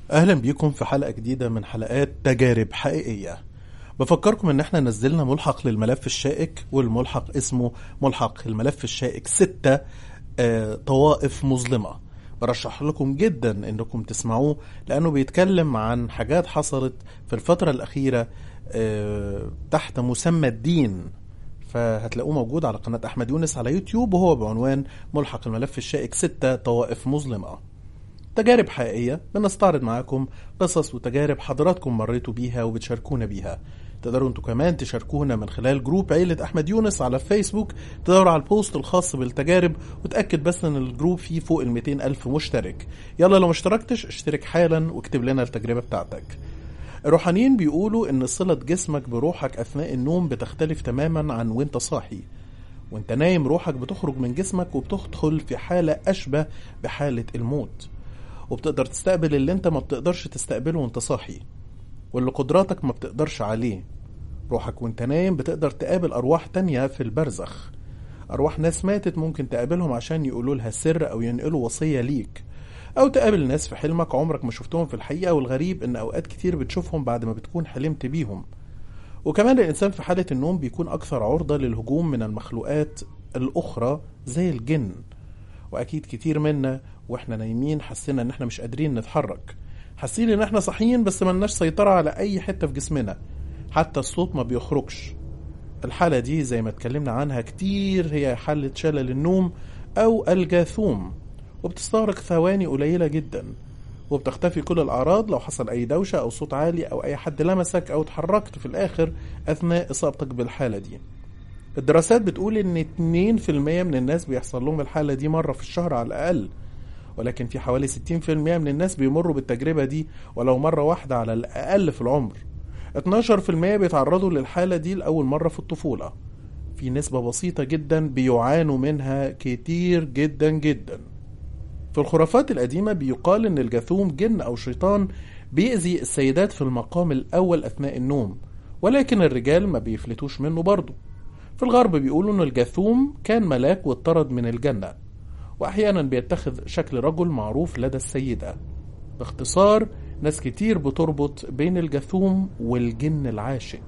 اهلا بيكم في حلقه جديده من حلقات تجارب حقيقيه بفكركم ان احنا نزلنا ملحق للملف الشائك والملحق اسمه ملحق الملف الشائك ستة آه طوائف مظلمة برشح لكم جدا انكم تسمعوه لانه بيتكلم عن حاجات حصلت في الفترة الاخيرة آه تحت مسمى الدين فهتلاقوه موجود على قناة احمد يونس على يوتيوب وهو بعنوان ملحق الملف الشائك ستة طوائف مظلمة تجارب حقيقية بنستعرض معاكم قصص وتجارب حضراتكم مريتوا بيها وبتشاركونا بيها تقدروا انتوا كمان تشاركونا من خلال جروب عيلة أحمد يونس على فيسبوك تدوروا على البوست الخاص بالتجارب وتأكد بس ان الجروب فيه فوق ال 200 ألف مشترك يلا لو مشتركتش اشترك حالا واكتب لنا التجربة بتاعتك الروحانيين بيقولوا ان صلة جسمك بروحك أثناء النوم بتختلف تماما عن وانت صاحي وانت نايم روحك بتخرج من جسمك وبتدخل في حالة أشبه بحالة الموت وبتقدر تستقبل اللي انت ما بتقدرش تستقبله وانت صاحي واللي قدراتك ما بتقدرش عليه روحك وانت نايم بتقدر تقابل أرواح تانية في البرزخ أرواح ناس ماتت ممكن تقابلهم عشان يقولوا لها سر أو ينقلوا وصية ليك أو تقابل ناس في حلمك عمرك ما شفتهم في الحقيقة والغريب إن أوقات كتير بتشوفهم بعد ما بتكون حلمت بيهم وكمان الإنسان في حالة النوم بيكون أكثر عرضة للهجوم من المخلوقات الأخرى زي الجن وأكيد كتير منا وإحنا نايمين حسينا إن إحنا مش قادرين نتحرك حاسين إن إحنا صاحيين بس ملناش سيطرة على أي حتة في جسمنا حتى الصوت ما بيخرجش الحالة دي زي ما اتكلمنا عنها كتير هي حالة شلل النوم أو الجاثوم وبتستغرق ثواني قليلة جدا وبتختفي كل الأعراض لو حصل أي دوشة أو صوت عالي أو أي حد لمسك أو اتحركت في الآخر أثناء إصابتك بالحالة دي الدراسات بتقول إن 2% من الناس بيحصل لهم الحالة دي مرة في الشهر على الأقل ولكن في حوالي 60% من الناس بيمروا بالتجربة دي ولو مرة واحدة على الأقل في العمر 12% بيتعرضوا للحالة دي لأول مرة في الطفولة في نسبة بسيطة جدا بيعانوا منها كتير جدا جدا في الخرافات القديمة بيقال إن الجاثوم جن أو شيطان بيأذي السيدات في المقام الأول أثناء النوم ولكن الرجال ما بيفلتوش منه برضه في الغرب بيقولوا إن الجاثوم كان ملاك واتطرد من الجنة وأحيانا بيتخذ شكل رجل معروف لدى السيدة باختصار ناس كتير بتربط بين الجاثوم والجن العاشق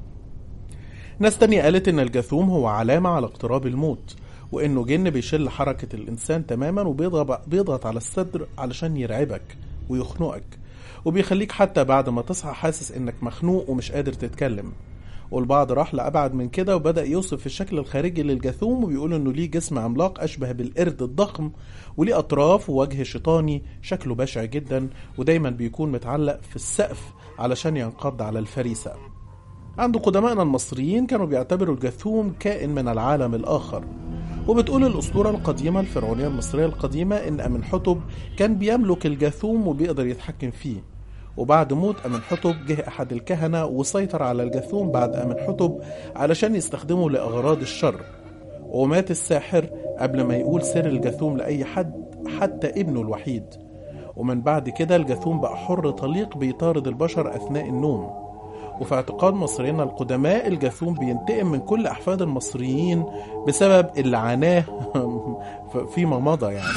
ناس تانية قالت إن الجاثوم هو علامة على اقتراب الموت وإنه جن بيشل حركة الإنسان تماما وبيضغط على الصدر علشان يرعبك ويخنقك وبيخليك حتى بعد ما تصحى حاسس إنك مخنوق ومش قادر تتكلم والبعض راح لأبعد من كده وبدأ يوصف الشكل الخارجي للجاثوم وبيقول إنه ليه جسم عملاق أشبه بالقرد الضخم وليه أطراف ووجه شيطاني شكله بشع جدا ودايما بيكون متعلق في السقف علشان ينقض على الفريسة عند قدمائنا المصريين كانوا بيعتبروا الجاثوم كائن من العالم الآخر وبتقول الأسطورة القديمة الفرعونية المصرية القديمة إن أمنحتب كان بيملك الجاثوم وبيقدر يتحكم فيه وبعد موت أمنحتب جه أحد الكهنة وسيطر على الجاثوم بعد أمنحتب علشان يستخدمه لأغراض الشر ومات الساحر قبل ما يقول سر الجاثوم لأي حد حتى ابنه الوحيد ومن بعد كده الجاثوم بقى حر طليق بيطارد البشر أثناء النوم وفي اعتقاد مصرينا القدماء الجاثوم بينتقم من كل أحفاد المصريين بسبب اللي عاناه فيما مضى يعني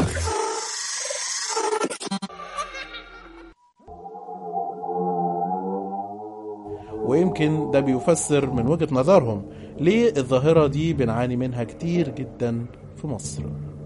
ويمكن ده بيفسر من وجهة نظرهم ليه الظاهرة دي بنعاني منها كتير جدا في مصر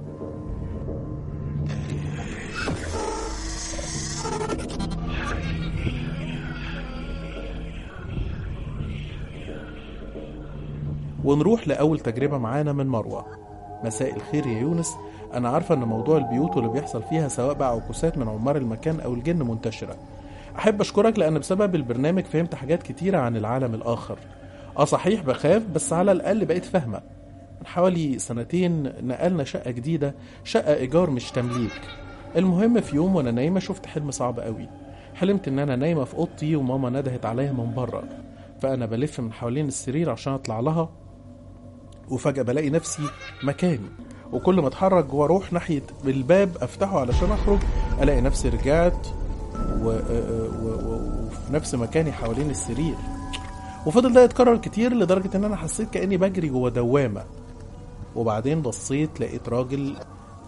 ونروح لأول تجربة معانا من مروة مساء الخير يا يونس أنا عارفة إن موضوع البيوت واللي بيحصل فيها سواء بقى عكوسات من عمار المكان أو الجن منتشرة أحب أشكرك لأن بسبب البرنامج فهمت حاجات كتيرة عن العالم الآخر أه صحيح بخاف بس على الأقل بقيت فاهمة من حوالي سنتين نقلنا شقة جديدة شقة إيجار مش تمليك المهم في يوم وأنا نايمة شفت حلم صعب قوي حلمت إن أنا نايمة في أوضتي وماما ندهت عليا من بره فأنا بلف من حوالين السرير عشان أطلع لها وفجأة بلاقي نفسي مكاني وكل ما اتحرك واروح ناحية الباب افتحه علشان اخرج الاقي نفسي رجعت و... و... و... وفي نفس مكاني حوالين السرير وفضل ده يتكرر كتير لدرجة ان انا حسيت كأني بجري جوه دوامة وبعدين بصيت لقيت راجل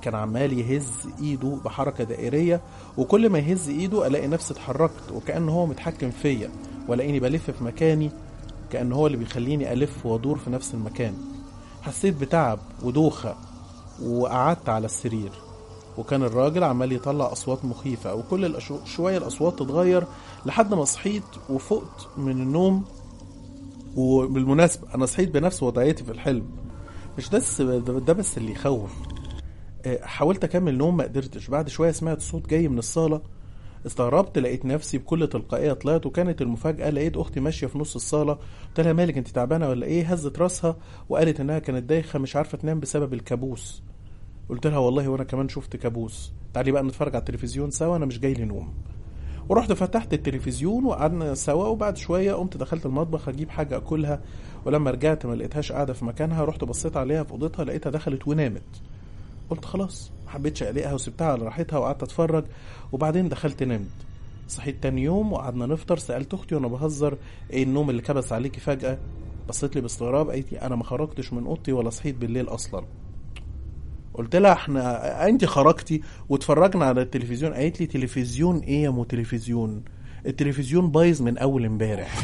كان عمال يهز ايده بحركة دائرية وكل ما يهز ايده الاقي نفسي اتحركت وكأن هو متحكم فيا والاقيني بلف في مكاني كأن هو اللي بيخليني الف وادور في نفس المكان حسيت بتعب ودوخة وقعدت على السرير وكان الراجل عمال يطلع اصوات مخيفة وكل الأشو... شوية الاصوات تتغير لحد ما صحيت وفقت من النوم وبالمناسبة انا صحيت بنفس وضعيتي في الحلم مش ده بس ده بس اللي يخوف آه، حاولت اكمل نوم ما قدرتش بعد شويه سمعت صوت جاي من الصاله استغربت لقيت نفسي بكل تلقائيه طلعت وكانت المفاجاه لقيت اختي ماشيه في نص الصاله قلت لها مالك انت تعبانه ولا ايه هزت راسها وقالت انها كانت دايخه مش عارفه تنام بسبب الكابوس قلت لها والله وانا كمان شفت كابوس تعالي بقى نتفرج على التلفزيون سوا انا مش جاي لي نوم ورحت فتحت التلفزيون وقعدنا سوا وبعد شويه قمت دخلت المطبخ اجيب حاجه اكلها ولما رجعت ما لقيتهاش قاعده في مكانها رحت بصيت عليها في اوضتها لقيتها دخلت ونامت قلت خلاص ما حبيتش اقلقها وسبتها على راحتها وقعدت اتفرج وبعدين دخلت نمت صحيت تاني يوم وقعدنا نفطر سالت اختي وانا بهزر ايه النوم اللي كبس عليكي فجاه بصيت لي باستغراب قالت لي انا ما خرجتش من اوضتي ولا صحيت بالليل اصلا قلت لها احنا انت خرجتي واتفرجنا على التلفزيون قالت لي تلفزيون ايه يا مو تلفزيون التلفزيون بايظ من اول امبارح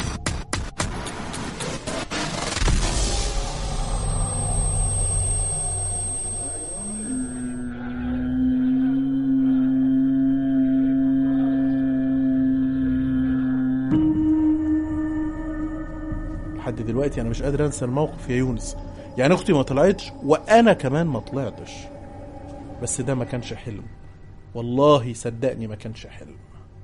لحد دلوقتي انا مش قادر انسى الموقف يا يونس يعني اختي ما طلعتش وانا كمان ما طلعتش بس ده ما كانش حلم والله صدقني ما كانش حلم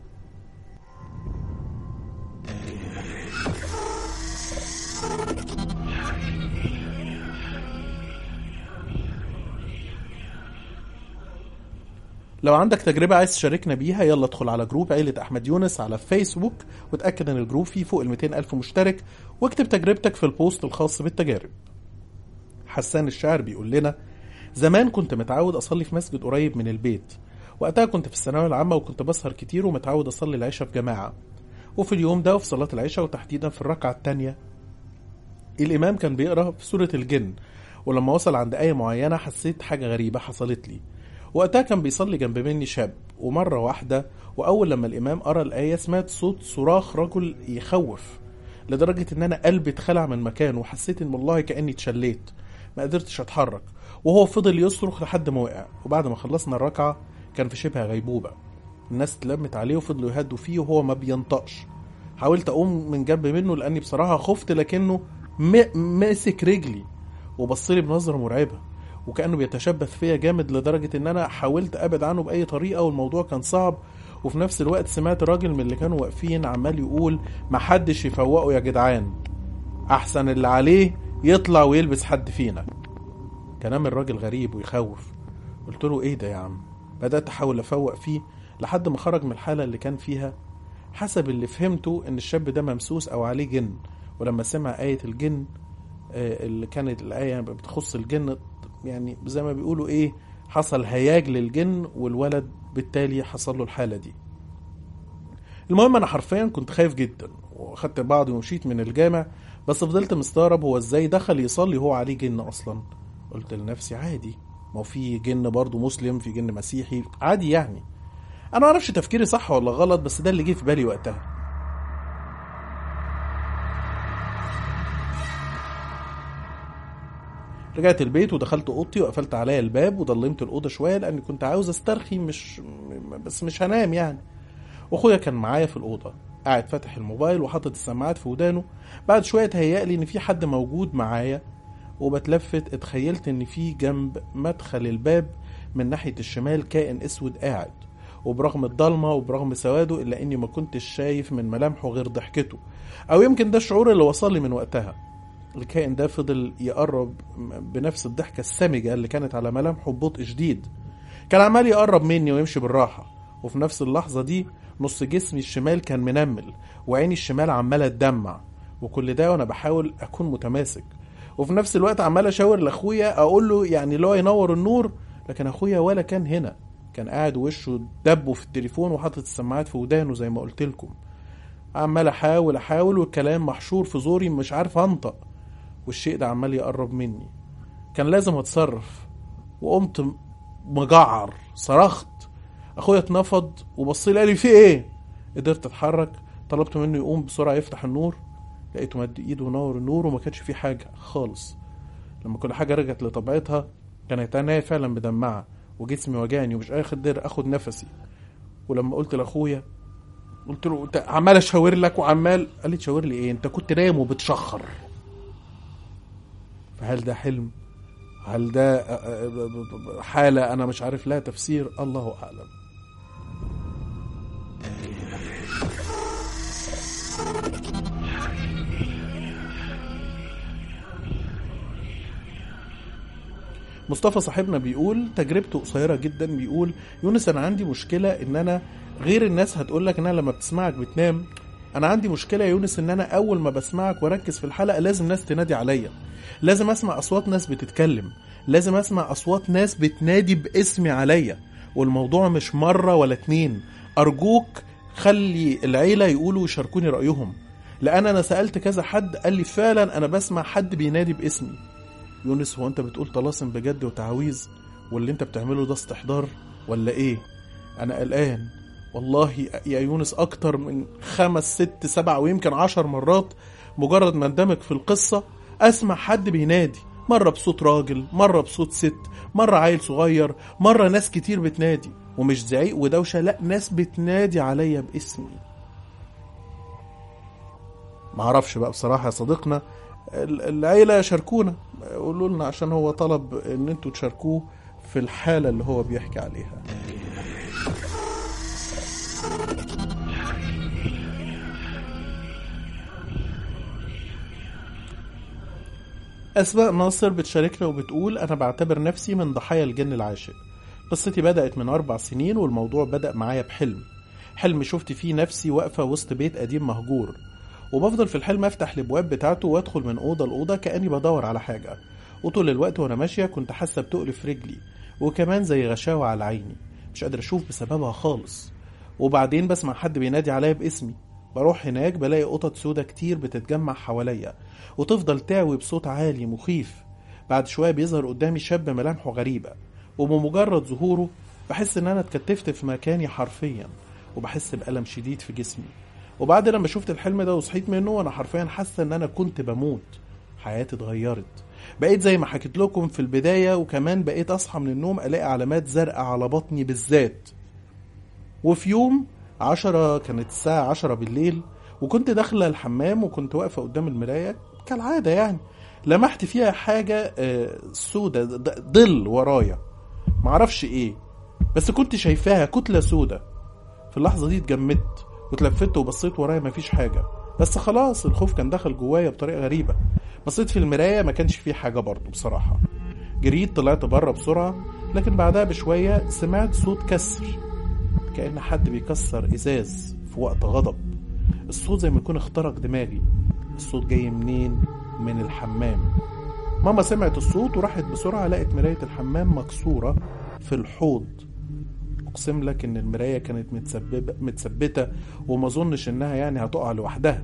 لو عندك تجربة عايز تشاركنا بيها يلا ادخل على جروب عيلة أحمد يونس على فيسبوك وتأكد إن الجروب فيه فوق ال 200 ألف مشترك واكتب تجربتك في البوست الخاص بالتجارب حسان الشاعر بيقول لنا زمان كنت متعود أصلي في مسجد قريب من البيت وقتها كنت في الثانوية العامة وكنت بسهر كتير ومتعود أصلي العشاء في جماعة وفي اليوم ده وفي صلاة العشاء وتحديدا في الركعة التانية الإمام كان بيقرأ في سورة الجن ولما وصل عند آية معينة حسيت حاجة غريبة حصلت لي وقتها كان بيصلي جنب مني شاب ومرة واحدة وأول لما الإمام قرأ الآية سمعت صوت صراخ رجل يخوف لدرجة إن أنا قلبي اتخلع من مكانه وحسيت إن والله كأني اتشليت ما قدرتش أتحرك وهو فضل يصرخ لحد ما وقع وبعد ما خلصنا الركعة كان في شبه غيبوبة الناس اتلمت عليه وفضلوا يهدوا فيه وهو ما بينطقش حاولت أقوم من جنب منه لأني بصراحة خفت لكنه م- ماسك رجلي وبصلي بنظرة مرعبة وكأنه بيتشبث فيا جامد لدرجة إن أنا حاولت أبعد عنه بأي طريقة والموضوع كان صعب وفي نفس الوقت سمعت راجل من اللي كانوا واقفين عمال يقول محدش يفوقه يا جدعان أحسن اللي عليه يطلع ويلبس حد فينا كلام الراجل غريب ويخوف قلت له ايه ده يا عم بدأت أحاول أفوق فيه لحد ما خرج من الحالة اللي كان فيها حسب اللي فهمته إن الشاب ده ممسوس أو عليه جن ولما سمع آية الجن آه، اللي كانت الآية بتخص الجن يعني زي ما بيقولوا إيه حصل هياج للجن والولد بالتالي حصل له الحالة دي المهم أنا حرفيا كنت خايف جدا وأخدت بعضي ومشيت من الجامع بس فضلت مستغرب هو إزاي دخل يصلي وهو عليه جن أصلا قلت لنفسي عادي ما هو في جن برضه مسلم في جن مسيحي عادي يعني انا ما اعرفش تفكيري صح ولا غلط بس ده اللي جه في بالي وقتها رجعت البيت ودخلت اوضتي وقفلت عليا الباب وضلمت الاوضه شويه لاني كنت عاوز استرخي مش م- بس مش هنام يعني واخويا كان معايا في الاوضه قاعد فاتح الموبايل وحاطط السماعات في ودانه بعد شويه تهيألي ان في حد موجود معايا وبتلفت اتخيلت ان في جنب مدخل الباب من ناحيه الشمال كائن اسود قاعد وبرغم الضلمه وبرغم سواده الا اني ما كنتش شايف من ملامحه غير ضحكته او يمكن ده الشعور اللي وصل لي من وقتها الكائن ده فضل يقرب بنفس الضحكه السمجه اللي كانت على ملامحه ببطء شديد كان عمال يقرب مني ويمشي بالراحه وفي نفس اللحظه دي نص جسمي الشمال كان منمل وعيني الشمال عماله تدمع وكل ده وانا بحاول اكون متماسك وفي نفس الوقت عمال اشاور لاخويا اقول له يعني لو ينور النور لكن اخويا ولا كان هنا كان قاعد وشه دبه في التليفون وحاطط السماعات في ودانه زي ما قلت لكم عمال احاول احاول والكلام محشور في زوري مش عارف انطق والشيء ده عمال يقرب مني كان لازم اتصرف وقمت م- مجعر صرخت اخويا اتنفض وبص لي قال لي في ايه قدرت اتحرك طلبت منه يقوم بسرعه يفتح النور لقيته مد ايده ونور النور وما كانش فيه حاجه خالص لما كل حاجه رجعت لطبيعتها كانت عينيا فعلا مدمعه وجسمي وجعني ومش قادر اخد نفسي ولما قلت لاخويا قلت له انت عمال اشاور لك وعمال قال لي تشاور لي ايه انت كنت نايم وبتشخر فهل ده حلم هل ده حالة أنا مش عارف لها تفسير الله أعلم مصطفى صاحبنا بيقول تجربته قصيرة جدا بيقول يونس أنا عندي مشكلة إن أنا غير الناس هتقول لك إن أنا لما بتسمعك بتنام أنا عندي مشكلة يا يونس إن أنا أول ما بسمعك وأركز في الحلقة لازم ناس تنادي عليا لازم أسمع أصوات ناس بتتكلم لازم اسمع اصوات ناس بتنادي باسمي عليا والموضوع مش مرة ولا اتنين ارجوك خلي العيلة يقولوا ويشاركوني رأيهم لان انا سألت كذا حد قال لي فعلا انا بسمع حد بينادي باسمي يونس هو انت بتقول طلاسم بجد وتعاويذ واللي انت بتعمله ده استحضار ولا ايه انا قلقان والله يا يونس اكتر من خمس ست سبع ويمكن عشر مرات مجرد ما اندمج في القصة اسمع حد بينادي مرة بصوت راجل مرة بصوت ست مرة عيل صغير مرة ناس كتير بتنادي ومش زعيق ودوشة لا ناس بتنادي عليا باسمي معرفش بقى بصراحة يا صديقنا العيلة شاركونا قولوا لنا عشان هو طلب ان انتوا تشاركوه في الحالة اللي هو بيحكي عليها أسماء ناصر بتشاركنا وبتقول أنا بعتبر نفسي من ضحايا الجن العاشق قصتي بدأت من أربع سنين والموضوع بدأ معايا بحلم حلم شفت فيه نفسي واقفة وسط بيت قديم مهجور وبفضل في الحلم أفتح الأبواب بتاعته وأدخل من أوضة لأوضة كأني بدور على حاجة وطول الوقت وأنا ماشية كنت حاسة بتقل في رجلي وكمان زي غشاوة على عيني مش قادر أشوف بسببها خالص وبعدين بسمع حد بينادي عليا باسمي بروح هناك بلاقي قطط سودا كتير بتتجمع حواليا وتفضل تعوي بصوت عالي مخيف بعد شوية بيظهر قدامي شاب ملامحه غريبة وبمجرد ظهوره بحس ان انا اتكتفت في مكاني حرفيا وبحس بألم شديد في جسمي وبعد لما شفت الحلم ده وصحيت منه وانا حرفيا حاسة ان انا كنت بموت حياتي اتغيرت بقيت زي ما حكيت لكم في البداية وكمان بقيت اصحى من النوم الاقي علامات زرقاء على بطني بالذات وفي يوم عشرة كانت الساعة عشرة بالليل وكنت داخلة الحمام وكنت واقفة قدام المراية كالعادة يعني لمحت فيها حاجة سودة ظل ورايا معرفش ايه بس كنت شايفاها كتلة سودة في اللحظة دي اتجمدت واتلفت وبصيت ورايا مفيش حاجة بس خلاص الخوف كان دخل جوايا بطريقة غريبة بصيت في المراية ما كانش فيه حاجة برضه بصراحة جريت طلعت بره بسرعة لكن بعدها بشوية سمعت صوت كسر كأن حد بيكسر إزاز في وقت غضب الصوت زي ما يكون اخترق دماغي الصوت جاي منين من الحمام ماما سمعت الصوت وراحت بسرعة لقت مراية الحمام مكسورة في الحوض أقسم لك إن المراية كانت متسببة متثبتة وما أظنش إنها يعني هتقع لوحدها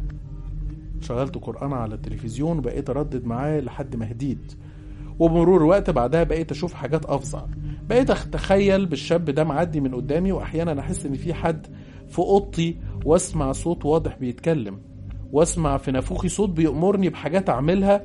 شغلت قرآن على التلفزيون وبقيت أردد معاه لحد ما هديت وبمرور الوقت بعدها بقيت أشوف حاجات أفظع بقيت أتخيل بالشاب ده معدي من قدامي وأحيانا أحس إن في حد في أوضتي وأسمع صوت واضح بيتكلم وأسمع في نافوخي صوت بيأمرني بحاجات أعملها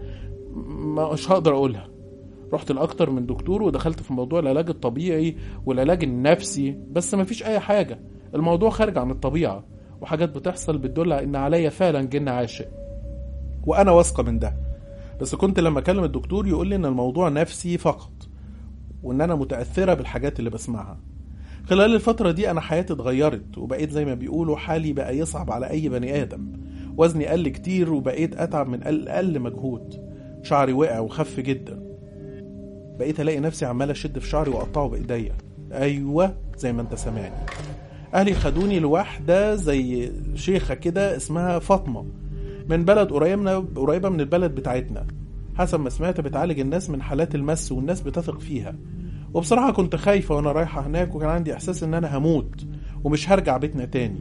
مش هقدر أقولها رحت لأكتر من دكتور ودخلت في موضوع العلاج الطبيعي والعلاج النفسي بس مفيش أي حاجة الموضوع خارج عن الطبيعة وحاجات بتحصل بتدل على إن عليا فعلا جن عاشق وأنا واثقة من ده بس كنت لما أكلم الدكتور يقول لي إن الموضوع نفسي فقط وإن أنا متأثرة بالحاجات اللي بسمعها خلال الفترة دي أنا حياتي اتغيرت وبقيت زي ما بيقولوا حالي بقى يصعب على أي بني آدم وزني قل كتير وبقيت أتعب من أقل, أقل مجهود شعري وقع وخف جدا بقيت ألاقي نفسي عمال أشد في شعري وأقطعه بإيديا أيوة زي ما أنت سامعني أهلي خدوني لواحدة زي شيخة كده اسمها فاطمة من بلد قريبة قريبة من البلد بتاعتنا حسب ما سمعت بتعالج الناس من حالات المس والناس بتثق فيها وبصراحة كنت خايفة وأنا رايحة هناك وكان عندي إحساس إن أنا هموت ومش هرجع بيتنا تاني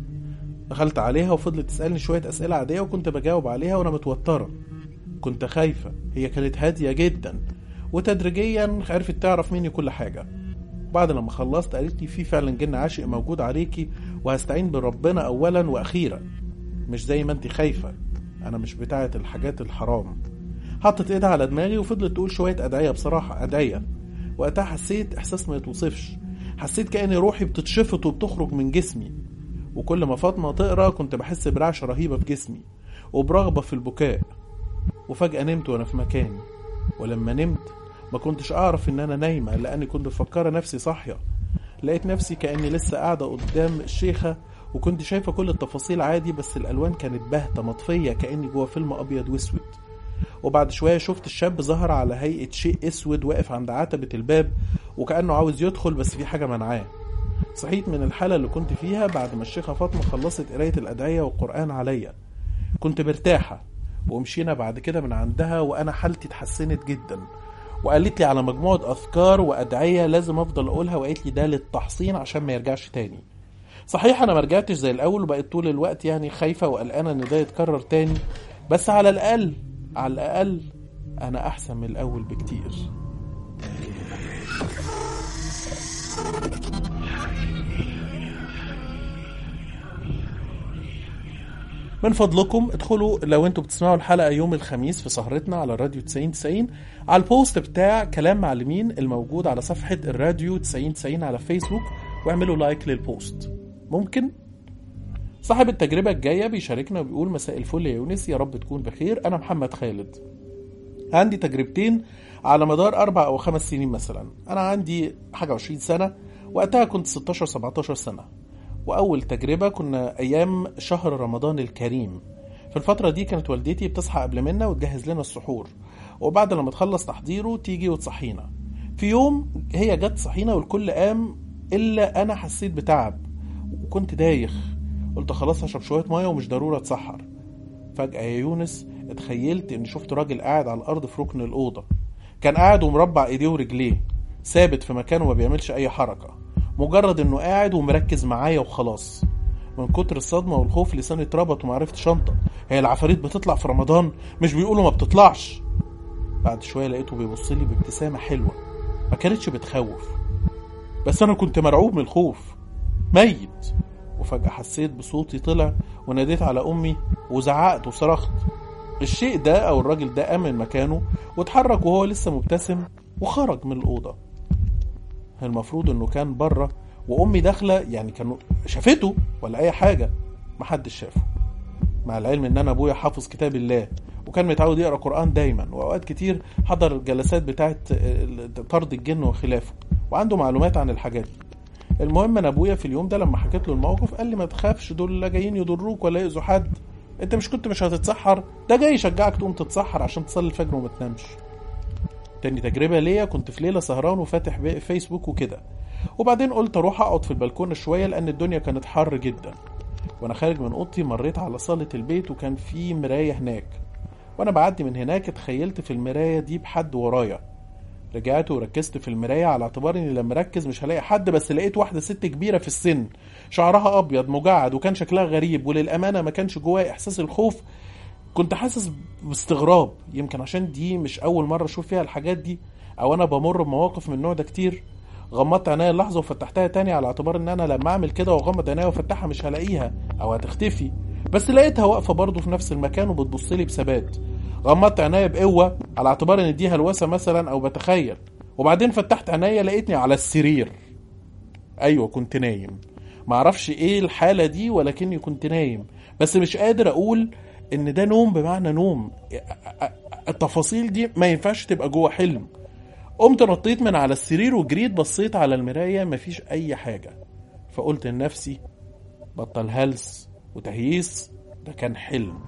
دخلت عليها وفضلت تسألني شوية أسئلة عادية وكنت بجاوب عليها وأنا متوترة كنت خايفة هي كانت هادية جدا وتدريجيا عرفت تعرف مني كل حاجة بعد لما خلصت قالت لي في فعلا جن عاشق موجود عليكي وهستعين بربنا اولا واخيرا مش زي ما انت خايفه انا مش بتاعه الحاجات الحرام حطت ايدها على دماغي وفضلت تقول شويه ادعيه بصراحه ادعيه وقتها حسيت احساس ما يتوصفش حسيت كأن روحي بتتشفط وبتخرج من جسمي وكل ما فاطمة تقرا كنت بحس برعشة رهيبة في جسمي وبرغبة في البكاء وفجأة نمت وأنا في مكاني ولما نمت ما كنتش أعرف إن أنا نايمة لأني كنت مفكرة نفسي صاحية لقيت نفسي كأني لسه قاعدة قدام الشيخة وكنت شايفة كل التفاصيل عادي بس الألوان كانت باهتة مطفية كأني جوه فيلم أبيض وأسود وبعد شوية شفت الشاب ظهر على هيئة شيء أسود واقف عند عتبة الباب وكأنه عاوز يدخل بس في حاجة منعاه صحيت من الحالة اللي كنت فيها بعد ما الشيخة فاطمة خلصت قراية الأدعية والقرآن عليا كنت مرتاحة ومشينا بعد كده من عندها وأنا حالتي اتحسنت جدا وقالت لي على مجموعة أذكار وأدعية لازم أفضل أقولها وقالت لي ده للتحصين عشان ما يرجعش تاني صحيح أنا ما رجعتش زي الأول وبقيت طول الوقت يعني خايفة وقلقانة إن ده يتكرر تاني بس على الأقل على الأقل أنا أحسن من الأول بكتير من فضلكم ادخلوا لو انتوا بتسمعوا الحلقه يوم الخميس في سهرتنا على الراديو 9090 على البوست بتاع كلام معلمين الموجود على صفحه الراديو 9090 على فيسبوك واعملوا لايك للبوست ممكن صاحب التجربه الجايه بيشاركنا وبيقول مساء الفل يا يونس يا رب تكون بخير انا محمد خالد عندي تجربتين على مدار أربع أو خمس سنين مثلا أنا عندي حاجة وعشرين سنة وقتها كنت 16 17 سنة وأول تجربة كنا أيام شهر رمضان الكريم في الفترة دي كانت والدتي بتصحى قبل منا وتجهز لنا السحور وبعد لما تخلص تحضيره تيجي وتصحينا في يوم هي جت صحينا والكل قام إلا أنا حسيت بتعب وكنت دايخ قلت خلاص هشرب شوية مية ومش ضروري أتسحر فجأة يا يونس اتخيلت إني شفت راجل قاعد على الأرض في ركن الأوضة كان قاعد ومربع إيديه ورجليه ثابت في مكانه وما بيعملش أي حركة مجرد إنه قاعد ومركز معايا وخلاص من كتر الصدمة والخوف لساني اتربط ومعرفتش انطق هي العفاريت بتطلع في رمضان مش بيقولوا ما بتطلعش بعد شوية لقيته بيبص لي بابتسامة حلوة ما كانتش بتخوف بس أنا كنت مرعوب من الخوف ميت وفجأة حسيت بصوتي طلع وناديت على أمي وزعقت وصرخت الشيء ده أو الراجل ده قام من مكانه واتحرك وهو لسه مبتسم وخرج من الأوضة المفروض إنه كان بره وأمي داخلة يعني كانوا شافته ولا أي حاجة محدش شافه مع العلم إن أنا أبويا حافظ كتاب الله وكان متعود يقرأ قرآن دايما وأوقات كتير حضر الجلسات بتاعة طرد الجن وخلافه وعنده معلومات عن الحاجات دي المهم انا ابويا في اليوم ده لما حكيت له الموقف قال لي ما تخافش دول لا جايين يضروك ولا يأذوا حد انت مش كنت مش هتتسحر ده جاي يشجعك تقوم تتسحر عشان تصلي الفجر وما تنامش تاني تجربة ليا كنت في ليلة سهران وفاتح فيسبوك وكده وبعدين قلت اروح اقعد في البلكونة شوية لان الدنيا كانت حر جدا وانا خارج من اوضتي مريت على صالة البيت وكان في مراية هناك وانا بعدي من هناك اتخيلت في المراية دي بحد ورايا رجعت وركزت في المراية على اعتبار اني لما اركز مش هلاقي حد بس لقيت واحدة ست كبيرة في السن شعرها ابيض مجعد وكان شكلها غريب وللامانة ما كانش جوايا احساس الخوف كنت حاسس باستغراب يمكن عشان دي مش اول مرة اشوف فيها الحاجات دي او انا بمر بمواقف من النوع ده كتير غمضت عينيا لحظة وفتحتها تاني على اعتبار ان انا لما اعمل كده واغمض عينيا وافتحها مش هلاقيها او هتختفي بس لقيتها واقفة برضه في نفس المكان وبتبصلي بثبات غمضت عينيا بقوة على اعتبار ان دي هلوسة مثلا او بتخيل وبعدين فتحت عينيا لقيتني على السرير ايوه كنت نايم معرفش ايه الحالة دي ولكني كنت نايم بس مش قادر اقول ان ده نوم بمعنى نوم التفاصيل دي ما ينفعش تبقى جوه حلم قمت نطيت من على السرير وجريت بصيت على المراية مفيش اي حاجة فقلت لنفسي بطل هلس وتهييس ده كان حلم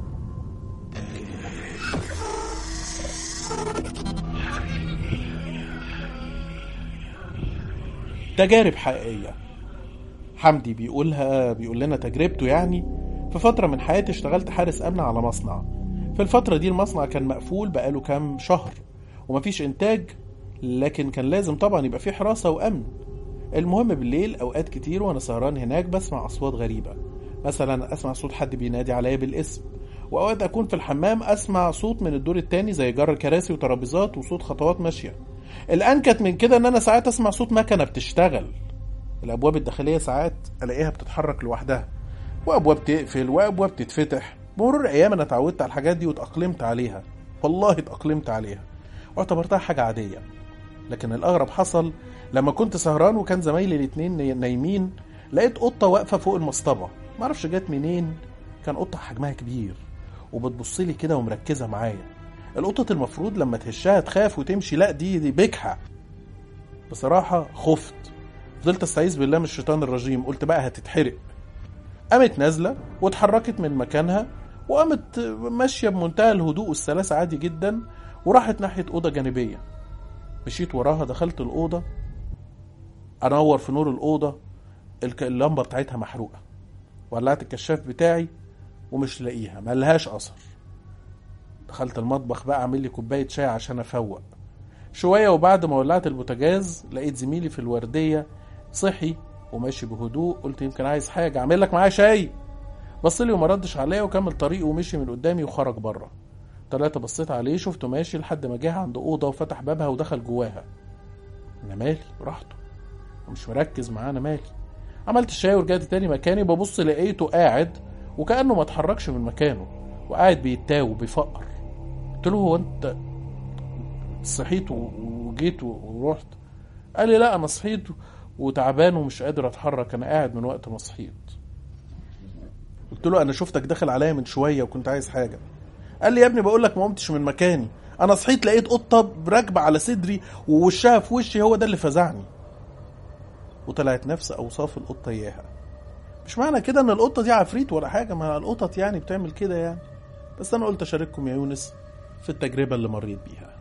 تجارب حقيقية حمدي بيقولها بيقول لنا تجربته يعني في فترة من حياتي اشتغلت حارس أمن على مصنع في الفترة دي المصنع كان مقفول بقاله كام شهر ومفيش إنتاج لكن كان لازم طبعا يبقى فيه حراسة وأمن المهم بالليل أوقات كتير وأنا سهران هناك بسمع أصوات غريبة مثلا أسمع صوت حد بينادي عليا بالاسم وأوقات أكون في الحمام أسمع صوت من الدور التاني زي جر كراسي وترابيزات وصوت خطوات ماشية الانكت من كده ان انا ساعات اسمع صوت مكنه بتشتغل الابواب الداخليه ساعات الاقيها بتتحرك لوحدها وابواب تقفل وابواب تتفتح بمرور ايام انا اتعودت على الحاجات دي واتاقلمت عليها والله اتاقلمت عليها واعتبرتها حاجه عاديه لكن الاغرب حصل لما كنت سهران وكان زمايلي الاتنين نايمين لقيت قطه واقفه فوق المصطبه معرفش جت منين كان قطه حجمها كبير وبتبص لي كده ومركزه معايا القطط المفروض لما تهشها تخاف وتمشي لا دي دي بجحة بصراحة خفت فضلت استعيذ بالله من الشيطان الرجيم قلت بقى هتتحرق قامت نازلة واتحركت من مكانها وقامت ماشية بمنتهى الهدوء والسلاسة عادي جدا وراحت ناحية أوضة جانبية مشيت وراها دخلت الأوضة أنور في نور الأوضة اللمبة بتاعتها محروقة ولعت الكشاف بتاعي ومش لاقيها ملهاش أثر دخلت المطبخ بقى اعمل لي كوبايه شاي عشان افوق شويه وبعد ما ولعت البوتاجاز لقيت زميلي في الورديه صحي وماشي بهدوء قلت يمكن عايز حاجه اعمل لك معاه شاي بص لي وما ردش عليا وكمل طريقه ومشي من قدامي وخرج بره طلعت بصيت عليه شفته ماشي لحد ما جه عند اوضه وفتح بابها ودخل جواها انا مالي براحته ومش مركز معاه انا مالي عملت الشاي ورجعت تاني مكاني ببص لقيته قاعد وكانه ما اتحركش من مكانه وقاعد بيتاو وبيفقر قلت له هو انت صحيت وجيت ورحت قال لي لا انا صحيت وتعبان ومش قادر اتحرك انا قاعد من وقت ما صحيت قلت له انا شفتك داخل عليا من شويه وكنت عايز حاجه قال لي يا ابني بقول لك ما قمتش من مكاني انا صحيت لقيت قطه راكبه على صدري ووشها في وشي هو ده اللي فزعني وطلعت نفس اوصاف القطه اياها مش معنى كده ان القطه دي عفريت ولا حاجه ما القطط يعني بتعمل كده يعني بس انا قلت اشارككم يا يونس في التجربة اللي مريت بيها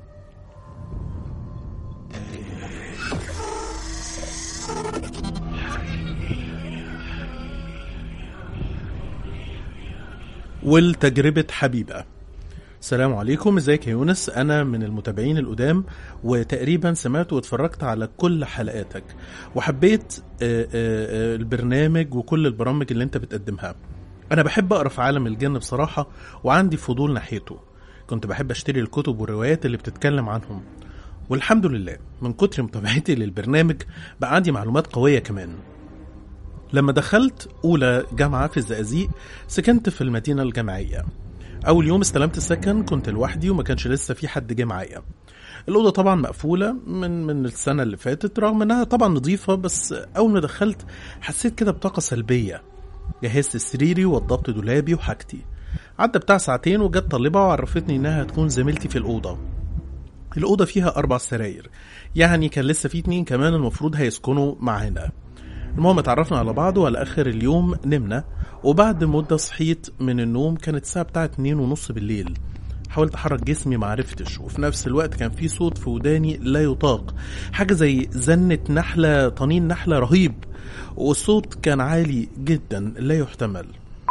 والتجربة حبيبة السلام عليكم ازيك يا يونس انا من المتابعين القدام وتقريبا سمعت واتفرجت على كل حلقاتك وحبيت البرنامج وكل البرامج اللي انت بتقدمها انا بحب اقرا في عالم الجن بصراحة وعندي فضول ناحيته كنت بحب اشتري الكتب والروايات اللي بتتكلم عنهم والحمد لله من كتر متابعتي للبرنامج بقى عندي معلومات قوية كمان لما دخلت أولى جامعة في الزقازيق سكنت في المدينة الجامعية أول يوم استلمت السكن كنت لوحدي وما كانش لسه في حد جه معايا الأوضة طبعا مقفولة من من السنة اللي فاتت رغم إنها طبعا نظيفة بس أول ما دخلت حسيت كده بطاقة سلبية جهزت سريري وضبط دولابي وحاجتي عدى بتاع ساعتين وجت طالبة وعرفتني إنها هتكون زميلتي في الأوضة الأوضة فيها أربع سراير يعني كان لسه في اتنين كمان المفروض هيسكنوا معانا المهم اتعرفنا على بعض وعلى آخر اليوم نمنا وبعد مدة صحيت من النوم كانت الساعة بتاعة اتنين ونص بالليل حاولت احرك جسمي معرفتش وفي نفس الوقت كان في صوت في وداني لا يطاق حاجة زي زنة نحلة طنين نحلة رهيب والصوت كان عالي جدا لا يحتمل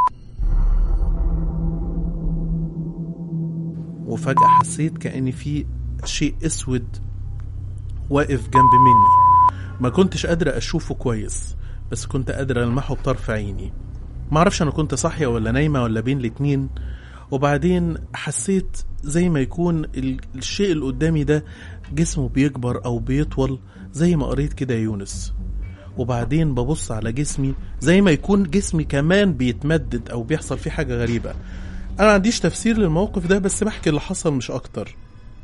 وفجأة حسيت كأن في شيء اسود واقف جنب مني ما كنتش قادرة اشوفه كويس بس كنت قادرة المحه بطرف عيني معرفش انا كنت صاحية ولا نايمة ولا بين الاتنين وبعدين حسيت زي ما يكون الشيء اللي قدامي ده جسمه بيكبر او بيطول زي ما قريت كده يونس وبعدين ببص على جسمي زي ما يكون جسمي كمان بيتمدد او بيحصل فيه حاجة غريبة انا ما عنديش تفسير للموقف ده بس بحكي اللي حصل مش اكتر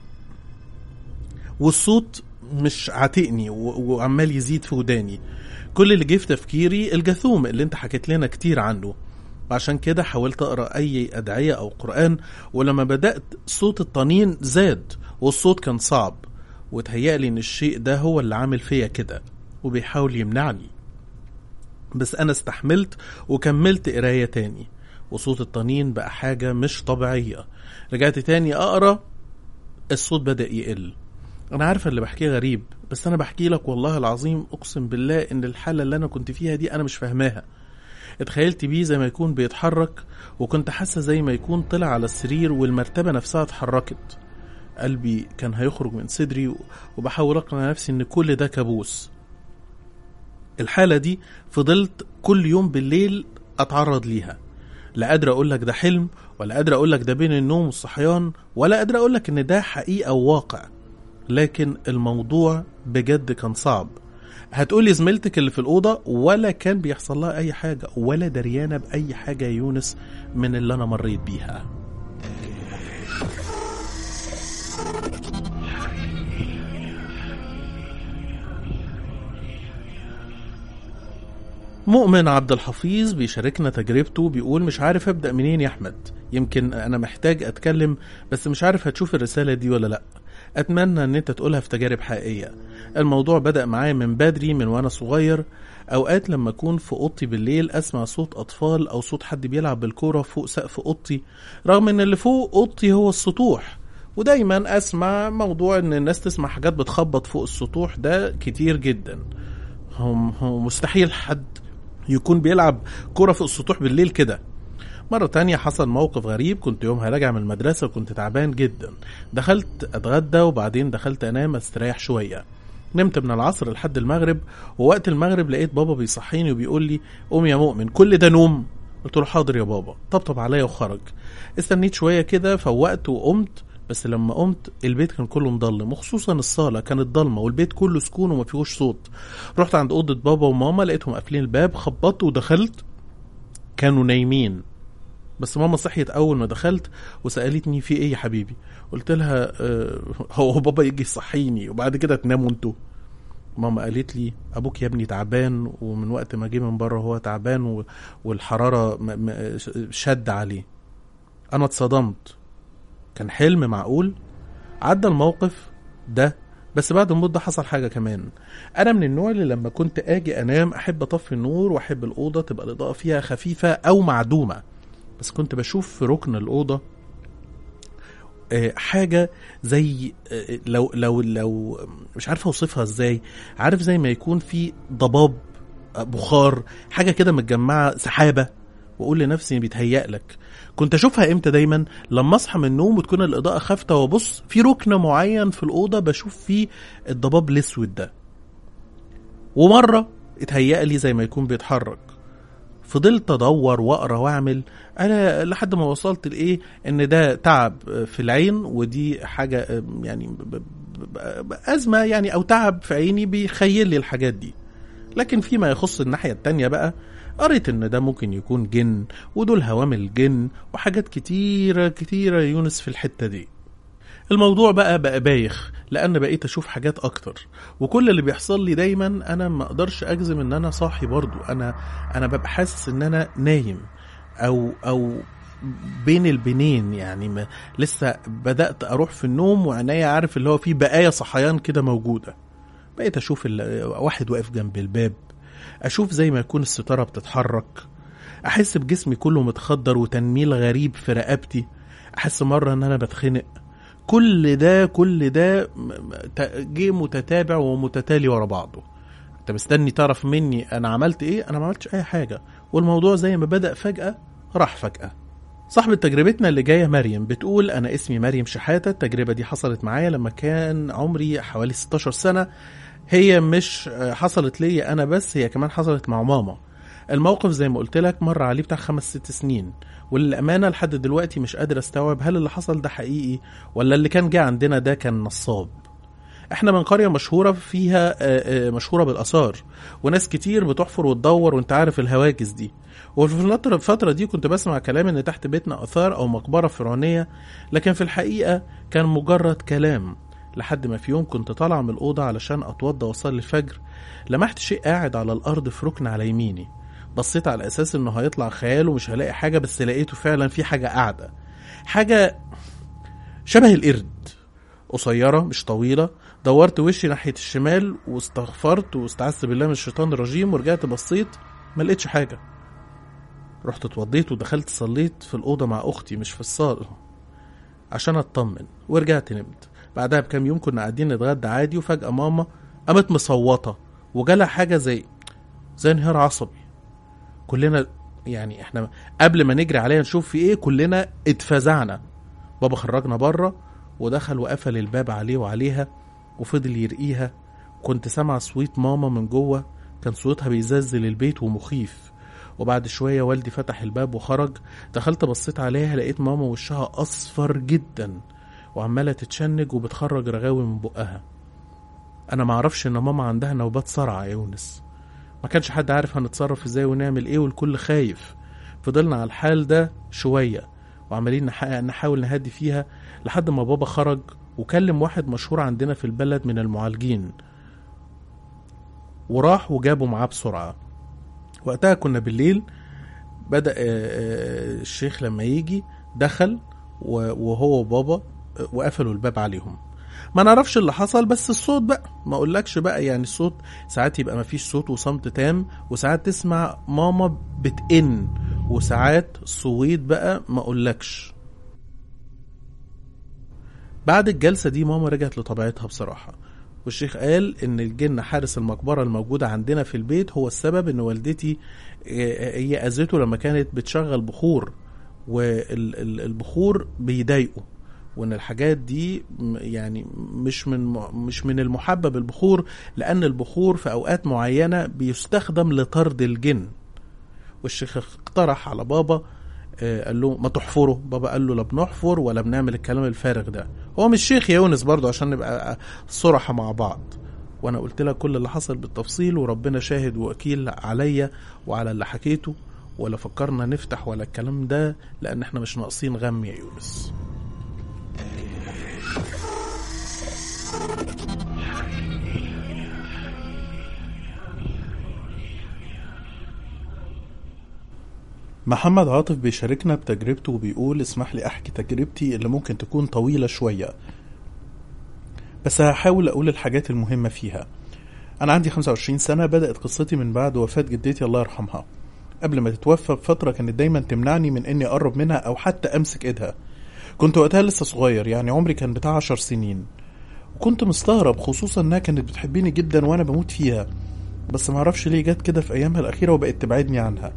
والصوت مش عاتقني وعمال يزيد في وداني كل اللي جه في تفكيري الجاثوم اللي انت حكيت لنا كتير عنه عشان كده حاولت اقرا اي ادعيه او قران ولما بدات صوت الطنين زاد والصوت كان صعب وتهيألي ان الشيء ده هو اللي عامل فيا كده وبيحاول يمنعني بس انا استحملت وكملت قرايه تاني وصوت الطنين بقى حاجه مش طبيعيه رجعت تاني اقرا الصوت بدا يقل انا عارفه اللي بحكيه غريب بس انا بحكي لك والله العظيم اقسم بالله ان الحاله اللي انا كنت فيها دي انا مش فاهماها اتخيلت بيه زي ما يكون بيتحرك وكنت حاسة زي ما يكون طلع على السرير والمرتبة نفسها اتحركت قلبي كان هيخرج من صدري وبحاول اقنع نفسي ان كل ده كابوس الحالة دي فضلت كل يوم بالليل اتعرض ليها لا قادر اقول لك ده حلم ولا قادر اقول لك ده بين النوم والصحيان ولا قادر اقول لك ان ده حقيقة وواقع لكن الموضوع بجد كان صعب هتقولي زميلتك اللي في الأوضة ولا كان بيحصل لها أي حاجة ولا دريانة بأي حاجة يا يونس من اللي أنا مريت بيها مؤمن عبد الحفيظ بيشاركنا تجربته بيقول مش عارف ابدا منين يا احمد يمكن انا محتاج اتكلم بس مش عارف هتشوف الرساله دي ولا لا اتمنى ان انت تقولها في تجارب حقيقيه الموضوع بدا معايا من بدري من وانا صغير اوقات لما اكون في اوضتي بالليل اسمع صوت اطفال او صوت حد بيلعب بالكوره فوق سقف اوضتي رغم ان اللي فوق اوضتي هو السطوح ودايما اسمع موضوع ان الناس تسمع حاجات بتخبط فوق السطوح ده كتير جدا هم هو مستحيل حد يكون بيلعب كرة فوق السطوح بالليل كده مرة تانية حصل موقف غريب كنت يومها راجع من المدرسة وكنت تعبان جدا دخلت أتغدى وبعدين دخلت أنام أستريح شوية نمت من العصر لحد المغرب ووقت المغرب لقيت بابا بيصحيني وبيقول لي قوم يا مؤمن كل ده نوم قلت له حاضر يا بابا طبطب عليا وخرج استنيت شوية كده فوقت وقمت بس لما قمت البيت كان كله مضلم وخصوصا الصالة كانت ضلمة والبيت كله سكون وما فيهوش صوت رحت عند أوضة بابا وماما لقيتهم قافلين الباب خبطت ودخلت كانوا نايمين بس ماما صحيت أول ما دخلت وسألتني في إيه يا حبيبي قلت لها آه هو بابا يجي يصحيني وبعد كده تناموا انتوا ماما قالت لي ابوك يا ابني تعبان ومن وقت ما جه من بره هو تعبان و- والحراره م- م- شد عليه انا اتصدمت كان حلم معقول عدى الموقف ده بس بعد مدة حصل حاجة كمان أنا من النوع اللي لما كنت أجي أنام أحب أطفي النور وأحب الأوضة تبقى الإضاءة فيها خفيفة أو معدومة بس كنت بشوف في ركن الأوضة آه، حاجة زي آه، لو لو لو مش عارف اوصفها ازاي عارف زي ما يكون في ضباب آه، بخار حاجة كده متجمعة سحابة واقول لنفسي بيتهيأ لك كنت اشوفها امتى دايما لما اصحى من النوم وتكون الاضاءة خافتة وابص في ركن معين في الأوضة بشوف فيه الضباب الاسود ده ومرة اتهيأ لي زي ما يكون بيتحرك فضلت ادور واقرا واعمل انا لحد ما وصلت لايه ان ده تعب في العين ودي حاجه يعني ب- ب- ب- ازمه يعني او تعب في عيني بيخيل لي الحاجات دي لكن فيما يخص الناحيه التانية بقى قريت ان ده ممكن يكون جن ودول هوامل جن وحاجات كتيره كتيره يا يونس في الحته دي الموضوع بقى بقى بايخ لان بقيت اشوف حاجات اكتر وكل اللي بيحصل لي دايما انا ما اقدرش اجزم ان انا صاحي برضو انا انا ببقى حاسس ان انا نايم او او بين البنين يعني ما لسه بدات اروح في النوم وعينيا عارف اللي هو في بقايا صحيان كده موجوده بقيت اشوف ال- واحد واقف جنب الباب اشوف زي ما يكون الستاره بتتحرك احس بجسمي كله متخدر وتنميل غريب في رقبتي احس مره ان انا بتخنق كل ده كل ده م- م- ت- جه متتابع ومتتالي ورا بعضه انت مستني تعرف مني انا عملت ايه انا ما عملتش اي حاجه والموضوع زي ما بدا فجاه راح فجاه صاحبة تجربتنا اللي جاية مريم بتقول أنا اسمي مريم شحاتة التجربة دي حصلت معايا لما كان عمري حوالي 16 سنة هي مش آه، حصلت ليا أنا بس هي كمان حصلت مع ماما الموقف زي ما قلت لك مر عليه بتاع خمس ست سنين وللأمانة لحد دلوقتي مش قادر استوعب هل اللي حصل ده حقيقي ولا اللي كان جه عندنا ده كان نصاب احنا من قرية مشهورة فيها آه، آه، مشهورة بالآثار وناس كتير بتحفر وتدور وانت عارف الهواجس دي وفي الفترة الفترة دي كنت بسمع كلام ان تحت بيتنا آثار أو مقبرة فرعونية لكن في الحقيقة كان مجرد كلام لحد ما في يوم كنت طالع من الأوضة علشان أتوضى وأصلي الفجر لمحت شيء قاعد على الأرض في ركن على يميني بصيت على أساس إنه هيطلع خيال ومش هلاقي حاجة بس لقيته فعلا في حاجة قاعدة حاجة شبه القرد قصيرة مش طويلة دورت وشي ناحية الشمال واستغفرت واستعذت بالله من الشيطان الرجيم ورجعت بصيت ما لقيتش حاجة رحت اتوضيت ودخلت صليت في الأوضة مع أختي مش في الصالة عشان أطمن ورجعت نمت بعدها بكام يوم كنا قاعدين نتغدى عادي وفجأة ماما قامت مصوتة وجالها حاجة زي زي انهيار عصبي كلنا يعني احنا قبل ما نجري عليها نشوف في ايه كلنا اتفزعنا بابا خرجنا بره ودخل وقفل الباب عليه وعليها وفضل يرقيها كنت سامع صويت ماما من جوه كان صوتها بيزلزل البيت ومخيف وبعد شوية والدي فتح الباب وخرج دخلت بصيت عليها لقيت ماما وشها أصفر جدا وعمالة تتشنج وبتخرج رغاوي من بقها انا معرفش ان ماما عندها نوبات صرع يا يونس ما كانش حد عارف هنتصرف ازاي ونعمل ايه والكل خايف فضلنا على الحال ده شوية وعمالين نحقق نحاول نهدي فيها لحد ما بابا خرج وكلم واحد مشهور عندنا في البلد من المعالجين وراح وجابه معاه بسرعة وقتها كنا بالليل بدأ آه، آه، الشيخ لما يجي دخل و- وهو وبابا آه، وقفلوا الباب عليهم ما نعرفش اللي حصل بس الصوت بقى ما اقولكش بقى يعني الصوت ساعات يبقى ما فيش صوت وصمت تام وساعات تسمع ماما بتئن وساعات صويت بقى ما اقولكش بعد الجلسة دي ماما رجعت لطبيعتها بصراحة والشيخ قال ان الجن حارس المقبرة الموجودة عندنا في البيت هو السبب ان والدتي آه، هي اذته لما كانت بتشغل بخور والبخور بيضايقه وان الحاجات دي م- يعني مش من مش من المحبب البخور لان البخور في اوقات معينه بيستخدم لطرد الجن والشيخ اقترح على بابا آه، قال له ما تحفره بابا قال له لا بنحفر ولا بنعمل الكلام الفارغ ده هو مش شيخ يا يونس برضه عشان نبقى صراحة مع بعض وانا قلت لها كل اللي حصل بالتفصيل وربنا شاهد ووكيل عليا وعلى اللي حكيته ولا فكرنا نفتح ولا الكلام ده لان احنا مش ناقصين غم يا يونس محمد عاطف بيشاركنا بتجربته وبيقول اسمح لي احكي تجربتي اللي ممكن تكون طويلة شوية بس هحاول اقول الحاجات المهمة فيها انا عندي 25 سنة بدأت قصتي من بعد وفاة جدتي الله يرحمها قبل ما تتوفى بفترة كانت دايما تمنعني من اني اقرب منها او حتى امسك ايدها كنت وقتها لسه صغير يعني عمري كان بتاع عشر سنين وكنت مستغرب خصوصا انها كانت بتحبني جدا وانا بموت فيها بس معرفش ليه جت كده في ايامها الاخيرة وبقت تبعدني عنها